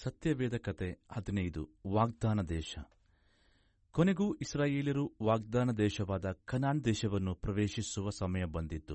ಸತ್ಯವೇದ ಕತೆ ಹದಿನೈದು ವಾಗ್ದಾನ ದೇಶ ಕೊನೆಗೂ ಇಸ್ರಾಯೇಲರು ವಾಗ್ದಾನ ದೇಶವಾದ ಕನಾನ್ ದೇಶವನ್ನು ಪ್ರವೇಶಿಸುವ ಸಮಯ ಬಂದಿತ್ತು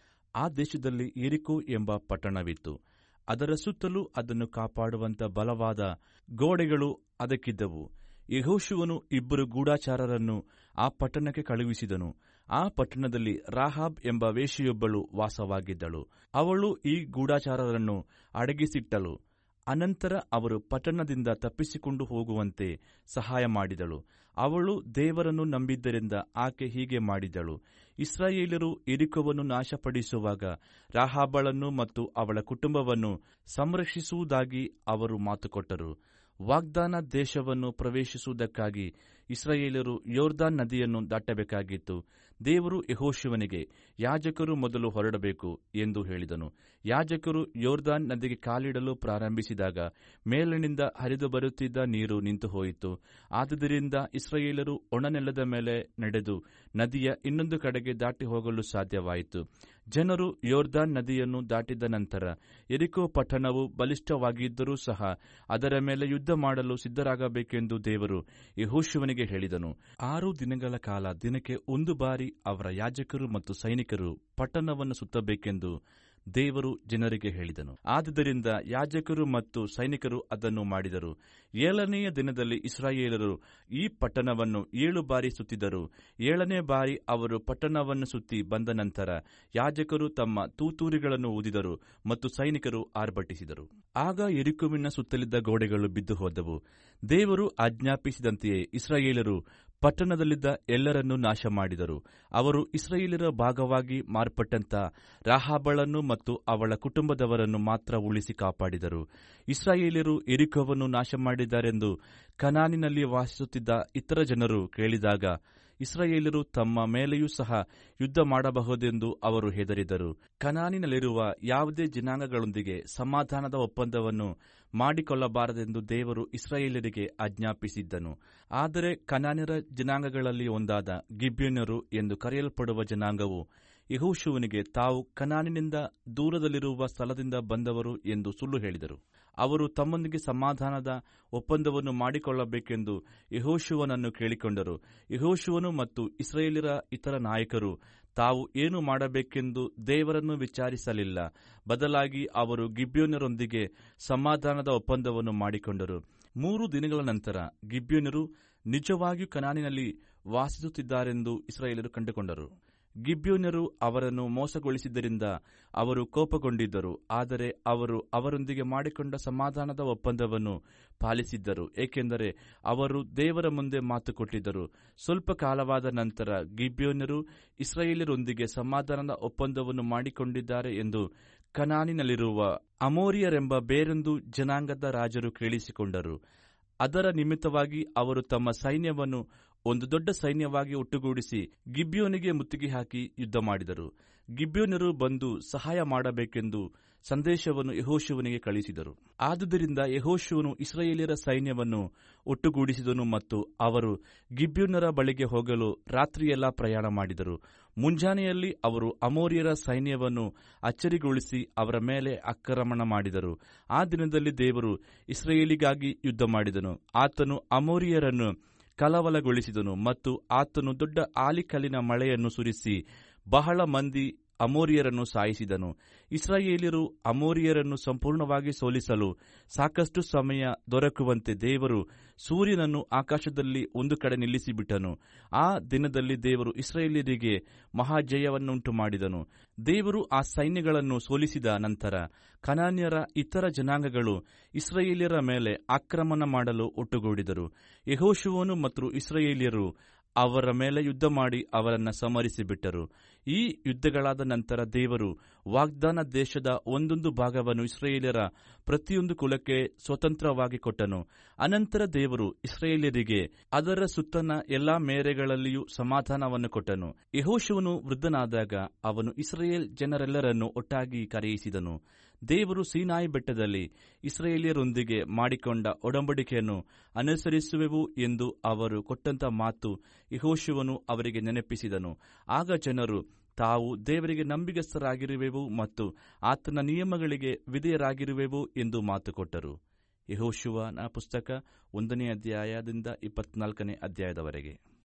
ಆ ದೇಶದಲ್ಲಿ ಎರಿಕೋ ಎಂಬ ಪಟ್ಟಣವಿತ್ತು ಅದರ ಸುತ್ತಲೂ ಅದನ್ನು ಕಾಪಾಡುವಂತ ಬಲವಾದ ಗೋಡೆಗಳು ಅದಕ್ಕಿದ್ದವು ಯೆಹೋಶುವನು ಇಬ್ಬರು ಗೂಢಾಚಾರರನ್ನು ಆ ಪಟ್ಟಣಕ್ಕೆ ಕಳುಹಿಸಿದನು ಆ ಪಟ್ಟಣದಲ್ಲಿ ರಾಹಾಬ್ ಎಂಬ ವೇಶ್ಯೆಯೊಬ್ಬಳು ವಾಸವಾಗಿದ್ದಳು ಅವಳು ಈ ಗೂಢಾಚಾರರನ್ನು ಅಡಗಿಸಿಟ್ಟಳು ಅನಂತರ ಅವರು ಪಟ್ಟಣದಿಂದ ತಪ್ಪಿಸಿಕೊಂಡು ಹೋಗುವಂತೆ ಸಹಾಯ ಮಾಡಿದಳು ಅವಳು ದೇವರನ್ನು ನಂಬಿದ್ದರಿಂದ ಆಕೆ ಹೀಗೆ ಮಾಡಿದಳು ಇಸ್ರಾಯೇಲರು ಎರಿಕೋವನ್ನು ನಾಶಪಡಿಸುವಾಗ ರಾಹಾಬಳನ್ನು ಮತ್ತು ಅವಳ ಕುಟುಂಬವನ್ನು ಸಂರಕ್ಷಿಸುವುದಾಗಿ ಅವರು ಮಾತುಕೊಟ್ಟರು ವಾಗ್ದಾನ ದೇಶವನ್ನು ಪ್ರವೇಶಿಸುವುದಕ್ಕಾಗಿ ಇಸ್ರಾಯೇಲರು ಯೋರ್ದಾನ್ ನದಿಯನ್ನು ದಾಟಬೇಕಾಗಿತ್ತು ದೇವರು ಯಹೋಶುವನಿಗೆ ಯಾಜಕರು ಮೊದಲು ಹೊರಡಬೇಕು ಎಂದು ಹೇಳಿದನು ಯಾಜಕರು ಯೋರ್ದಾನ್ ನದಿಗೆ ಕಾಲಿಡಲು ಪ್ರಾರಂಭಿಸಿದಾಗ ಮೇಲಿನಿಂದ ಹರಿದು ಬರುತ್ತಿದ್ದ ನೀರು ನಿಂತು ಹೋಯಿತು ಆದುದರಿಂದ ಇಸ್ರಾಯೇಲರು ಒಣನೆಲದ ಮೇಲೆ ನಡೆದು ನದಿಯ ಇನ್ನೊಂದು ಕಡೆಗೆ ದಾಟಿ ಹೋಗಲು ಸಾಧ್ಯವಾಯಿತು ಜನರು ಯೋರ್ದಾನ್ ನದಿಯನ್ನು ದಾಟಿದ ನಂತರ ಎರಿಕೋ ಪಟ್ಟಣವು ಬಲಿಷ್ಠವಾಗಿದ್ದರೂ ಸಹ ಅದರ ಮೇಲೆ ಯುದ್ಧ ಮಾಡಲು ಸಿದ್ಧರಾಗಬೇಕೆಂದು ದೇವರು ಯಹೋಶುವನಿಗೆ ಹೇಳಿದನು ಆರು ದಿನಗಳ ಕಾಲ ದಿನಕ್ಕೆ ಒಂದು ಬಾರಿ ಅವರ ಯಾಜಕರು ಮತ್ತು ಸೈನಿಕರು ಪಟ್ಟಣವನ್ನು ಸುತ್ತಬೇಕೆಂದು ದೇವರು ಜನರಿಗೆ ಹೇಳಿದನು ಆದುದರಿಂದ ಯಾಜಕರು ಮತ್ತು ಸೈನಿಕರು ಅದನ್ನು ಮಾಡಿದರು ಏಳನೆಯ ದಿನದಲ್ಲಿ ಇಸ್ರಾಯೇಲರು ಈ ಪಟ್ಟಣವನ್ನು ಏಳು ಬಾರಿ ಸುತ್ತಿದರು ಏಳನೇ ಬಾರಿ ಅವರು ಪಟ್ಟಣವನ್ನು ಸುತ್ತಿ ಬಂದ ನಂತರ ಯಾಜಕರು ತಮ್ಮ ತೂತೂರಿಗಳನ್ನು ಊದಿದರು ಮತ್ತು ಸೈನಿಕರು ಆರ್ಭಟಿಸಿದರು ಆಗ ಎರಿಕುವಿನ ಸುತ್ತಲಿದ್ದ ಗೋಡೆಗಳು ಬಿದ್ದು ಹೋದವು ದೇವರು ಆಜ್ಞಾಪಿಸಿದಂತೆಯೇ ಇಸ್ರಾಯೇಲರು ಪಟ್ಟಣದಲ್ಲಿದ್ದ ಎಲ್ಲರನ್ನೂ ನಾಶ ಮಾಡಿದರು ಅವರು ಇಸ್ರಾಯೇಲರ ಭಾಗವಾಗಿ ಮಾರ್ಪಟ್ಟಂತ ರಾಹಾಬಳನ್ನು ಮತ್ತು ಅವಳ ಕುಟುಂಬದವರನ್ನು ಮಾತ್ರ ಉಳಿಸಿ ಕಾಪಾಡಿದರು ಇಸ್ರಾಯೇಲರು ಎರಿಕೋವನ್ನು ನಾಶ ಮಾಡಿದ್ದಾರೆಂದು ಕನಾನಿನಲ್ಲಿ ವಾಸಿಸುತ್ತಿದ್ದ ಇತರ ಜನರು ಕೇಳಿದಾಗ ಇಸ್ರಾಯೇಲರು ತಮ್ಮ ಮೇಲೆಯೂ ಸಹ ಯುದ್ಧ ಮಾಡಬಹುದೆಂದು ಅವರು ಹೆದರಿದರು ಕನಾನಿನಲ್ಲಿರುವ ಯಾವುದೇ ಜನಾಂಗಗಳೊಂದಿಗೆ ಸಮಾಧಾನದ ಒಪ್ಪಂದವನ್ನು ಮಾಡಿಕೊಳ್ಳಬಾರದೆಂದು ದೇವರು ಇಸ್ರಾಯೇಲರಿಗೆ ಆಜ್ಞಾಪಿಸಿದ್ದನು ಆದರೆ ಕನಾನ್ಯರ ಜನಾಂಗಗಳಲ್ಲಿ ಒಂದಾದ ಗಿಬ್ಯೋನ್ಯರು ಎಂದು ಕರೆಯಲ್ಪಡುವ ಜನಾಂಗವು ಯಹೋಶುವನಿಗೆ ತಾವು ಕನಾನಿನಿಂದ ದೂರದಲ್ಲಿರುವ ಸ್ಥಳದಿಂದ ಬಂದವರು ಎಂದು ಸುಳ್ಳು ಹೇಳಿದರು ಅವರು ತಮ್ಮೊಂದಿಗೆ ಸಮಾಧಾನದ ಒಪ್ಪಂದವನ್ನು ಮಾಡಿಕೊಳ್ಳಬೇಕೆಂದು ಯಹೋಶುವನನ್ನು ಕೇಳಿಕೊಂಡರು ಯಹೋಶುವನು ಮತ್ತು ಇಸ್ರೇಲಿರ ಇತರ ನಾಯಕರು ತಾವು ಏನು ಮಾಡಬೇಕೆಂದು ದೇವರನ್ನು ವಿಚಾರಿಸಲಿಲ್ಲ ಬದಲಾಗಿ ಅವರು ಗಿಬ್ಯೋನರೊಂದಿಗೆ ಸಮಾಧಾನದ ಒಪ್ಪಂದವನ್ನು ಮಾಡಿಕೊಂಡರು ಮೂರು ದಿನಗಳ ನಂತರ ಗಿಬ್ಯೋನರು ನಿಜವಾಗಿಯೂ ಕನಾನಿನಲ್ಲಿ ವಾಸಿಸುತ್ತಿದ್ದಾರೆಂದು ಇಸ್ರಾಯೇಲರು ಕಂಡುಕೊಂಡರು ಗಿಬ್ಯೋನ್ಯರು ಅವರನ್ನು ಮೋಸಗೊಳಿಸಿದ್ದರಿಂದ ಅವರು ಕೋಪಗೊಂಡಿದ್ದರು ಆದರೆ ಅವರು ಅವರೊಂದಿಗೆ ಮಾಡಿಕೊಂಡ ಸಮಾಧಾನದ ಒಪ್ಪಂದವನ್ನು ಪಾಲಿಸಿದ್ದರು ಏಕೆಂದರೆ ಅವರು ದೇವರ ಮುಂದೆ ಮಾತು ಕೊಟ್ಟಿದ್ದರು ಸ್ವಲ್ಪ ಕಾಲವಾದ ನಂತರ ಗಿಬ್ಯೋನ್ಯರು ಇಸ್ರಾಯೇಲರೊಂದಿಗೆ ಸಮಾಧಾನದ ಒಪ್ಪಂದವನ್ನು ಮಾಡಿಕೊಂಡಿದ್ದಾರೆ ಎಂದು ಕನಾನಿನಲ್ಲಿರುವ ಅಮೋರಿಯರೆಂಬ ಬೇರೊಂದು ಜನಾಂಗದ ರಾಜರು ಕೇಳಿಸಿಕೊಂಡರು ಅದರ ನಿಮಿತ್ತವಾಗಿ ಅವರು ತಮ್ಮ ಸೈನ್ಯವನ್ನು ಒಂದು ದೊಡ್ಡ ಸೈನ್ಯವಾಗಿ ಒಟ್ಟುಗೂಡಿಸಿ ಗಿಬ್ಯೋನಿಗೆ ಮುತ್ತಿಗೆ ಹಾಕಿ ಯುದ್ಧ ಮಾಡಿದರು ಗಿಬ್ಯೋನರು ಬಂದು ಸಹಾಯ ಮಾಡಬೇಕೆಂದು ಸಂದೇಶವನ್ನು ಯಹೋಶುವನಿಗೆ ಕಳಿಸಿದರು ಆದುದರಿಂದ ಯಹೋಶುವನು ಇಸ್ರಾಯೇಲಿಯರ ಸೈನ್ಯವನ್ನು ಒಟ್ಟುಗೂಡಿಸಿದನು ಮತ್ತು ಅವರು ಗಿಬ್ಯೋನರ ಬಳಿಗೆ ಹೋಗಲು ರಾತ್ರಿಯೆಲ್ಲ ಪ್ರಯಾಣ ಮಾಡಿದರು ಮುಂಜಾನೆಯಲ್ಲಿ ಅವರು ಅಮೋರಿಯರ ಸೈನ್ಯವನ್ನು ಅಚ್ಚರಿಗೊಳಿಸಿ ಅವರ ಮೇಲೆ ಆಕ್ರಮಣ ಮಾಡಿದರು ಆ ದಿನದಲ್ಲಿ ದೇವರು ಇಸ್ರಾಯೇಲಿಗಾಗಿ ಯುದ್ಧ ಮಾಡಿದನು ಆತನು ಅಮೋರಿಯರನ್ನು ಕಲವಲಗೊಳಿಸಿದನು ಮತ್ತು ಆತನು ದೊಡ್ಡ ಆಲಿಕಲ್ಲಿನ ಮಳೆಯನ್ನು ಸುರಿಸಿ ಬಹಳ ಮಂದಿ ಅಮೋರಿಯರನ್ನು ಸಾಯಿಸಿದನು ಇಸ್ರಾಯೇಲಿಯರು ಅಮೋರಿಯರನ್ನು ಸಂಪೂರ್ಣವಾಗಿ ಸೋಲಿಸಲು ಸಾಕಷ್ಟು ಸಮಯ ದೊರಕುವಂತೆ ದೇವರು ಸೂರ್ಯನನ್ನು ಆಕಾಶದಲ್ಲಿ ಒಂದು ಕಡೆ ನಿಲ್ಲಿಸಿಬಿಟ್ಟನು ಆ ದಿನದಲ್ಲಿ ದೇವರು ಇಸ್ರಾಯೇಲಿಯರಿಗೆ ಮಹಾಜಯವನ್ನುಂಟು ಮಾಡಿದನು ದೇವರು ಆ ಸೈನ್ಯಗಳನ್ನು ಸೋಲಿಸಿದ ನಂತರ ಕನಾನ್ಯರ ಇತರ ಜನಾಂಗಗಳು ಇಸ್ರಾಯೇಲಿಯರ ಮೇಲೆ ಆಕ್ರಮಣ ಮಾಡಲು ಒಟ್ಟುಗೂಡಿದರು ಯಹೋಶುವನು ಮತ್ತು ಇಸ್ರಾಯೇಲಿಯರು ಅವರ ಮೇಲೆ ಯುದ್ಧ ಮಾಡಿ ಅವರನ್ನು ಸಮರಿಸಿಬಿಟ್ಟರು ಈ ಯುದ್ಧಗಳಾದ ನಂತರ ದೇವರು ವಾಗ್ದಾನ ದೇಶದ ಒಂದೊಂದು ಭಾಗವನ್ನು ಇಸ್ರೇಲಿಯರ ಪ್ರತಿಯೊಂದು ಕುಲಕ್ಕೆ ಸ್ವತಂತ್ರವಾಗಿ ಕೊಟ್ಟನು ಅನಂತರ ದೇವರು ಇಸ್ರೇಲಿಯರಿಗೆ ಅದರ ಸುತ್ತನ ಎಲ್ಲಾ ಮೇರೆಗಳಲ್ಲಿಯೂ ಸಮಾಧಾನವನ್ನು ಕೊಟ್ಟನು ಯಹೋಶುವನು ವೃದ್ಧನಾದಾಗ ಅವನು ಇಸ್ರೇಲ್ ಜನರೆಲ್ಲರನ್ನು ಒಟ್ಟಾಗಿ ಕರೆಯಿಸಿದನು ದೇವರು ಸೀನಾಯಿ ಬೆಟ್ಟದಲ್ಲಿ ಇಸ್ರೇಲಿಯರೊಂದಿಗೆ ಮಾಡಿಕೊಂಡ ಒಡಂಬಡಿಕೆಯನ್ನು ಅನುಸರಿಸುವೆವು ಎಂದು ಅವರು ಕೊಟ್ಟಂತ ಮಾತು ಯಹೋಶುವನು ಅವರಿಗೆ ನೆನಪಿಸಿದನು ಆಗ ಜನರು ತಾವು ದೇವರಿಗೆ ನಂಬಿಗಸ್ತರಾಗಿರುವೆವು ಮತ್ತು ಆತನ ನಿಯಮಗಳಿಗೆ ವಿಧೇಯರಾಗಿರುವೆವು ಎಂದು ಮಾತು ಕೊಟ್ಟರು ಯಹೋಶುವನ ಪುಸ್ತಕ ಒಂದನೇ ಅಧ್ಯಾಯದಿಂದ ಇಪ್ಪತ್ನಾಲ್ಕನೇ ಅಧ್ಯಾಯದವರೆಗೆ